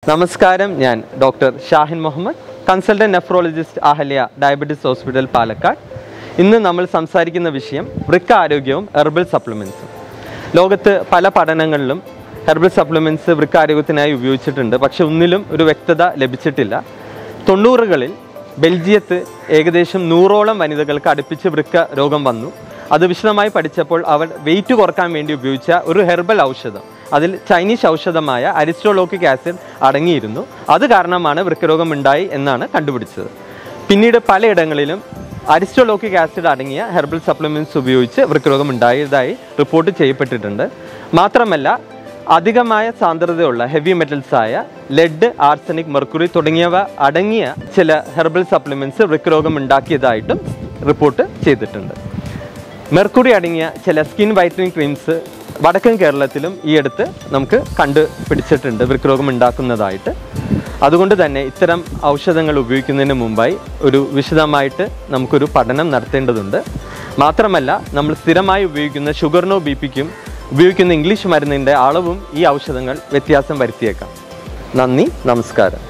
നമസ്കാരം ഞാൻ doctor Shahin Muhammad consultant nephrologist Ahalya diabetes hospital Palakkad ഇന്ന് നമ്മൾ സംസാരിക്കുന്ന വിഷയം വൃക്ക ആരോഗ്യവും ഹെർബൽ സപ്ലിമെൻസും ലോകത്ത് പല പഠനങ്ങളിലും ഹെർബൽ സപ്ലിമെൻറ്റ്സ് വൃക്ക ആരോഗ്യത്തിനായി ഉപയോഗിച്ചിട്ടുണ്ട് പക്ഷെ ഒന്നിലും ഒരു വ്യക്തത ലഭിച്ചിട്ടില്ല തൊണ്ണൂറുകളിൽ ബെൽജിയത്ത് ഏകദേശം നൂറോളം വനിതകൾക്ക് അടുപ്പിച്ച് വൃക്ക രോഗം വന്നു അത് വിശദമായി പഠിച്ചപ്പോൾ അവർ വെയിറ്റ് കുറക്കാൻ വേണ്ടി ഉപയോഗിച്ച ഒരു ഹെർബൽ ഔഷധം അതിൽ ചൈനീസ് ഔഷധമായ അരിസ്റ്റോലോക്കിക് ആസിഡ് അടങ്ങിയിരുന്നു അത് കാരണമാണ് വൃക്കരോഗം ഉണ്ടായി എന്നാണ് കണ്ടുപിടിച്ചത് പിന്നീട് പലയിടങ്ങളിലും അരിസ്റ്റോലോക്കിക് ആസിഡ് അടങ്ങിയ ഹെർബൽ സപ്ലിമെൻറ്റ്സ് ഉപയോഗിച്ച് വൃക്കരോഗം ഉണ്ടായതായി റിപ്പോർട്ട് ചെയ്യപ്പെട്ടിട്ടുണ്ട് മാത്രമല്ല അധികമായ സാന്ദ്രതയുള്ള ഹെവി മെറ്റൽസ് ആയ ലെഡ് ആർസനിക് മെർക്കുറി തുടങ്ങിയവ അടങ്ങിയ ചില ഹെർബൽ സപ്ലിമെൻറ്റ്സ് വൃക്കരോഗം ഉണ്ടാക്കിയതായിട്ടും റിപ്പോർട്ട് ചെയ്തിട്ടുണ്ട് മെർക്കുറി അടങ്ങിയ ചില സ്കിൻ വൈറ്റനിങ് ക്രീംസ് വടക്കൻ കേരളത്തിലും ഈ അടുത്ത് നമുക്ക് കണ്ടുപിടിച്ചിട്ടുണ്ട് വൃക്കരോഗം ഉണ്ടാക്കുന്നതായിട്ട് അതുകൊണ്ട് തന്നെ ഇത്തരം ഔഷധങ്ങൾ ഉപയോഗിക്കുന്നതിന് മുമ്പായി ഒരു വിശദമായിട്ട് നമുക്കൊരു പഠനം നടത്തേണ്ടതുണ്ട് മാത്രമല്ല നമ്മൾ സ്ഥിരമായി ഉപയോഗിക്കുന്ന ഷുഗറിനോ ബി പിക്കും ഉപയോഗിക്കുന്ന ഇംഗ്ലീഷ് മരുന്നിൻ്റെ അളവും ഈ ഔഷധങ്ങൾ വ്യത്യാസം വരുത്തിയേക്കാം നന്ദി നമസ്കാരം